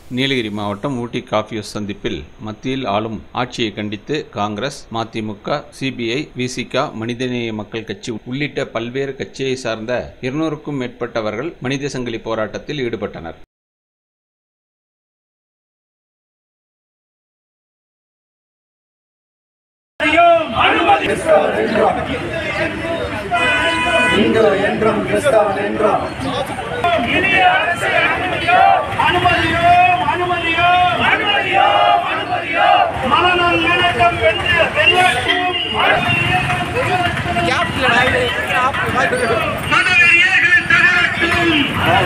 நீலகிரி மாவட்டம் ஊட்டி coffee house சந்திப்பில் மத்தியில் ஆளும் ஆட்சியை கண்டித்து காங்கிரஸ் மதிமுக சிபிஐ விசிக மனிதநேய மக்கள் கட்சி உள்ளிட்ட பல்வேறு கட்சியை சார்ந்த இருநூறுக்கும் மேற்பட்டவர்கள் மனித சங்கிலி போராட்டத்தில் ஈடுபட்டனர் இந்து என்றும் கிறிஸ்தவன் என்றும் இனிய அரசை அனுமதியோ அனுமதியோ அனுமதியோ அனுமதியோ அனுமதியோ மனநல் இணக்கம் வென்று வெல்லட்டும் மனவெறியர்கள் தகரட்டும்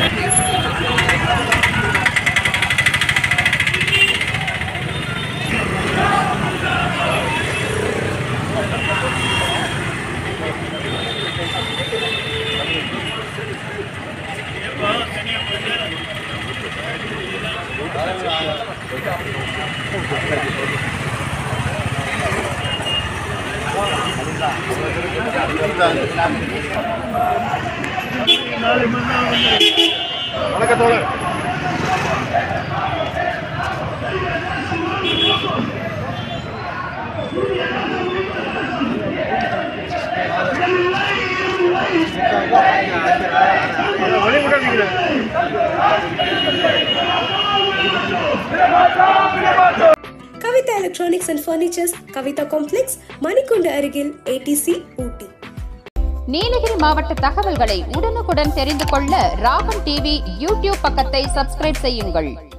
Kavitha electronics and furnitures Kavitha complex Manikundu அருகில் ஏடிசி ஊட்டி நீலகிரி மாவட்ட தகவல்களை உடனுக்குடன் தெரிந்து கொள்ள ராகம் டிவி யூடியூப் பக்கத்தை சப்ஸ்கிரைப் செய்யுங்கள்